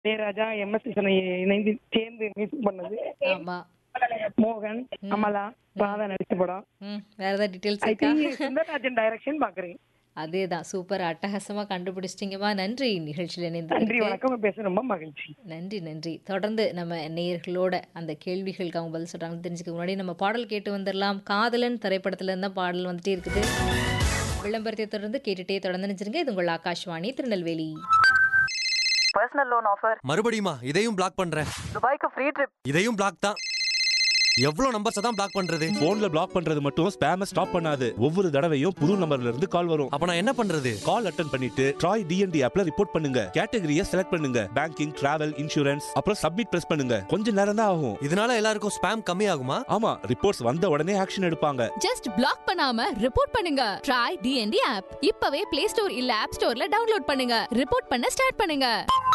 Ilaiyaraaja M S இணைந்து சேர்ந்து music பண்ணது ஆமா மோகன் அமலா ராதா நடிச்ச படம் ம் வேற ஏதாவது டீட்டெயில்ஸ் ஐ இருக்கா திங்க் சுந்தரராஜன் டைரக்ஷன் பாக்குறேன் அதேதான் சூப்பர் அட்டகாசமா கண்டுபிடிச்சிட்டிங்கம்மா நன்றி நிகழ்ச்சியில் நன்றி இணைந்து வணக்கம் பேச ரொம்ப மகிழ்ச்சி நன்றி நன்றி தொடர்ந்து நம்ம நேயர்களோட அந்த கேள்விகளுக்கு அவங்க பதில் சொல்றாங்கன்னு தெரிஞ்சுக்க முன்னாடி நம்ம பாடல் கேட்டு வந்துடலாம் காதலன் திரைப்படத்துல இருந்தா பாடல் வந்துட்டே இருக்குது விளம்பரத்தை தொடர்ந்து கேட்டுட்டே தொடர்ந்து நினைச்சிருங்க இது உங்கள் Akashvani Tirunelveli personal loan offer மறுபடியுமா இதையும் பிளாக் பண்றேன் துபாய்க்கு ஃப்ரீ ட்ரிப் இதையும் பிளாக் தான் எவ்வளவு நம்பர்ஸ் தான் பிளாக் பண்றது போன்ல பிளாக் பண்றது மட்டும் ஸ்பேம ஸ்டாப் பண்ணாது ஒவ்வொரு தடவையும் புது நம்பர்ல இருந்து கால் வரும் அப்ப நான் என்ன பண்றது கால் அட்டன் பண்ணிட்டு ட்ராய் டிஎன்டி ஆப்ல ரிப்போர்ட் பண்ணுங்க கேட்டகரியை செலக்ட் பண்ணுங்க பேங்கிங் டிராவல் இன்சூரன்ஸ் அப்புறம் சப்மிட் பிரஸ் பண்ணுங்க கொஞ்ச நேரம் தான் ஆகும் இதனால எல்லாருக்கும் ஸ்பேம் கம்மி ஆகுமா ஆமா ரிப்போர்ட்ஸ் வந்த உடனே ஆக்ஷன் எடுப்பாங்க ஜஸ்ட் பிளாக் பண்ணாம ரிப்போர்ட் பண்ணுங்க ட்ரை டிஎன்டி ஆப் இப்பவே பிளே ஸ்டோர் இல்ல ஆப் ஸ்டோர்ல டவுன்லோட் பண்ணுங்க ரிப்போர்ட் பண்ண ஸ்டார்ட் பண்ணுங்க